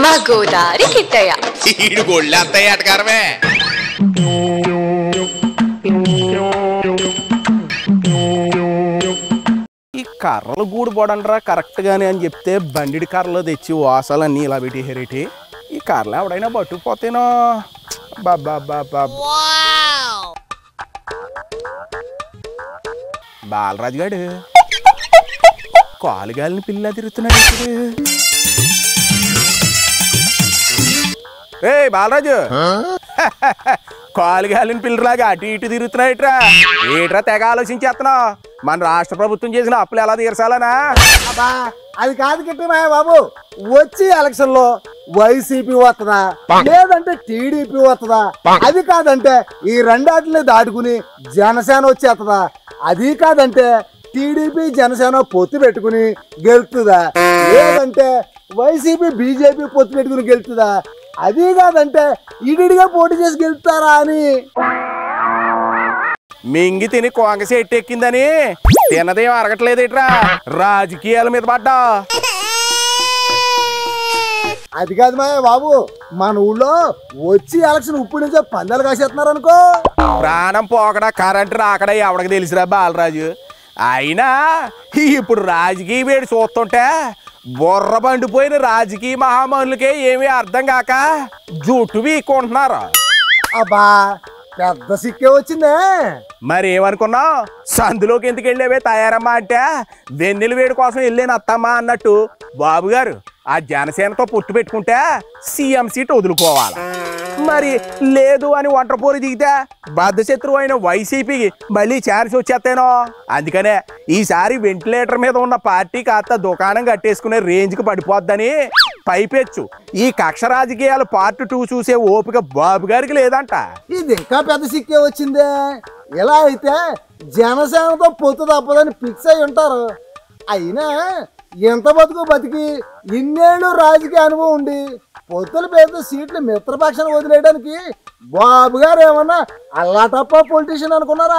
మా గోదారి కిట్టయ్య ఈడు గొళ్ళేస్తాయి అటకారమే ఈ కర్రలు గూడు పోడండ్రా కరెక్ట్ గానే అని చెప్తే బండిడి కర్రలు తెచ్చి వాసాలన్నీ ఇలా పెట్టి హెరేటి ఈ కర్రలు ఎవడైనా పట్టుకుపోతేనో బాబా బాబా బాలరాజు గాడు కాలుగాలిని పిల్ల తిరుగుతున్నాడు ఇప్పుడు ఏ బాలరాజు కాలుగాలిన పిల్లలాగా అటు ఇటు తిరుగుతున్నాయిట్రా ఏట్రా తెగ ఆలోచించేస్తున్నావు మన రాష్ట్ర ప్రభుత్వం చేసిన అప్పులు ఎలా తీర్చాలనా అబ్బా అది కాదు కిట్టమా బాబు వచ్చి ఎలక్షన్ లో వైసీపీ వస్తుందా లేదంటే టీడీపీ వస్తుందా అది కాదంటే ఈ రెండాటిని దాటుకుని జనసేన వచ్చేస్తుందా అది కాదంటే టీడీపీ జనసేన పొత్తు పెట్టుకుని గెలుతుందా లేదంటే వైసీపీ బీజేపీ పొత్తు పెట్టుకుని గెలుతుందా అది కాదంటే ఇడిగా పోటీ చేసి గెలుస్తారా అని మింగి తిని కొంగ చెట్టు ఎక్కిందని తినదేం అరగట్లేదేట్రా రాజకీయాల మీద పడ్డా అది కాదు మా బాబు మన ఊళ్ళో వచ్చి ఎలక్షన్ ఇప్పుడు నుంచే పందాలు కాసేస్తున్నారు అనుకో ప్రాణం పోకడా కరెంట్ రాకడా ఎవడికి తెలిసిరా బాలరాజు అయినా ఇప్పుడు రాజకీయ వేడి చూస్తుంటే బుర్ర బండిపోయిన రాజకీయ మహామనులకే ఏమీ అర్థం కాక జుట్టు వీక్కుంటున్నారు అబ్బా పెద్ద సిక్కే వచ్చిందే మరి ఏమనుకున్నావు సందులోకి ఎందుకు వెళ్ళేవే తయారమ్మా అంటే వెన్నెల వేడి కోసం వెళ్ళాను అత్తమ్మా అన్నట్టు బాబు గారు ఆ జనసేనతో పొట్టు పెట్టుకుంటే సీఎం సీట్ వదులుకోవాలి మరి లేదు అని ఒంటరిపోరు దిగితే బద్ధ శత్రువు అయిన వైసీపీకి మళ్ళీ ఛాన్స్ వచ్చేస్తేనో అందుకనే ఈసారి వెంటిలేటర్ మీద ఉన్న పార్టీ కాస్త దుకాణం కట్టేసుకునే రేంజ్కి పడిపోద్దని పైపెచ్చు ఈ కక్ష రాజకీయాలు పార్ట్ టూ చూసే ఓపిక బాబు గారికి లేదంట ఇది ఇంకా పెద్ద సిక్కే వచ్చిందే ఇలా అయితే జనసేనతో పొత్తు తప్పదని ఫిక్స్ అయి ఉంటారు అయినా ఎంత బతుకు బతికి ఇన్నేళ్ళు రాజకీయ అనుభవం ఉండి పొత్తుల పేరుతో సీట్లు మిత్రపక్షాన్ని వదిలేయడానికి బాబు గారు ఏమన్నా అల్లాటప్ప పొలిటీషియన్ అనుకున్నారా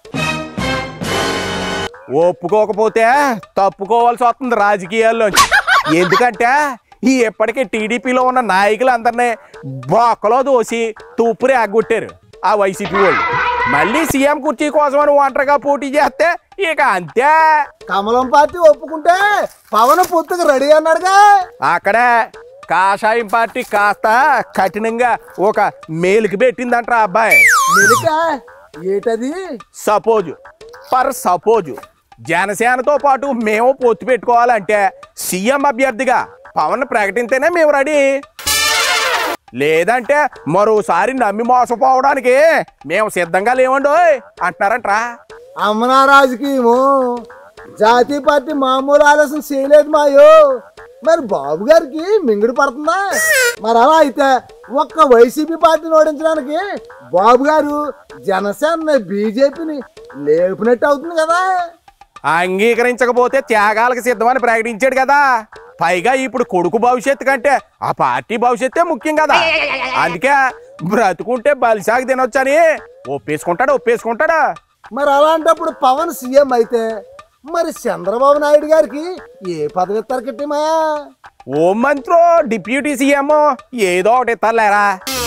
ఒప్పుకోకపోతే తప్పుకోవాల్సి వస్తుంది రాజకీయాల్లో ఎందుకంటే ఈ ఇప్పటికే టీడీపీలో ఉన్న నాయకులందరినీ బొక్కలో దోసి తూపురే ఆగొట్టారు ఆ వైసీపీ వాళ్ళు మళ్ళీ సీఎం కుర్చీ కోసమని ఒంటరిగా పోటీ చేస్తే ఇక అంతే కమలం పార్టీ ఒప్పుకుంటే పవన్ పొత్తుకు రెడీ అన్నాడుగా అక్కడే కాషాయం పార్టీ కాస్త కఠినంగా ఒక మేలుకి పెట్టిందంట ఆ అబ్బాయి మెలిక ఏటది సపోజ్ పర్ సపోజ్ జనసేనతో పాటు మేము పొత్తు పెట్టుకోవాలంటే సీఎం అభ్యర్థిగా పవన్ ప్రకటింతేనే మేము రెడీ లేదంటే మరోసారి నమ్మి మోసపోవడానికి మేము సిద్ధంగా లేవండోయ్ అంటున్నారంట్రా అమ్మనా రాజకీయము జాతీయ పార్టీ మామూలు ఆలోచన చేయలేదు మాయో మరి బాబు గారికి మింగుడు పడుతుందా మరి అలా అయితే ఒక్క వైసీపీ పార్టీని ఓడించడానికి బాబు గారు జనసేన బీజేపీని లేపినట్టు అవుతుంది కదా అంగీకరించకపోతే త్యాగాలకు సిద్ధమని ప్రకటించాడు కదా పైగా ఇప్పుడు కొడుకు భవిష్యత్తు కంటే ఆ పార్టీ భవిష్యత్తే ముఖ్యం కదా అందుకే బ్రతుకుంటే బలిసాగి తినొచ్చని ఒప్పేసుకుంటాడు ఒప్పేసుకుంటాడా మరి అలాంటప్పుడు పవన్ సీఎం అయితే మరి చంద్రబాబు నాయుడు గారికి ఏ పదవి ఇస్తారు కిట్టిమాయా ఓ మంత్రో డిప్యూటీ సీఎం ఏదో ఒకటి ఇస్తారులేరా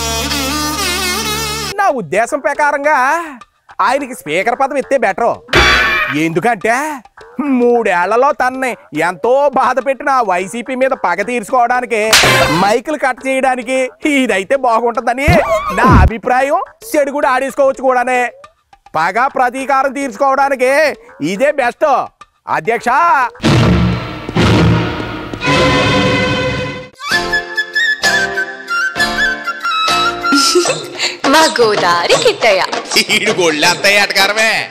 నా ఉద్దేశం ప్రకారంగా ఆయనకి స్పీకర్ పదవి ఇస్తే బెటరు ఎందుకంటే మూడేళ్లలో తనని ఎంతో బాధ పెట్టిన ఆ వైసీపీ మీద పగ తీర్చుకోవడానికి మైకులు కట్ చేయడానికి ఇదైతే బాగుంటుందని నా అభిప్రాయం చెడు కూడా ఆడేసుకోవచ్చు కూడానే పగ ప్రతీకారం తీర్చుకోవడానికి ఇదే బెస్ట్ అధ్యక్ష మా గోదారి కిట్టయ్య ఈడు గొళ్ళేస్తాయి అటకారమే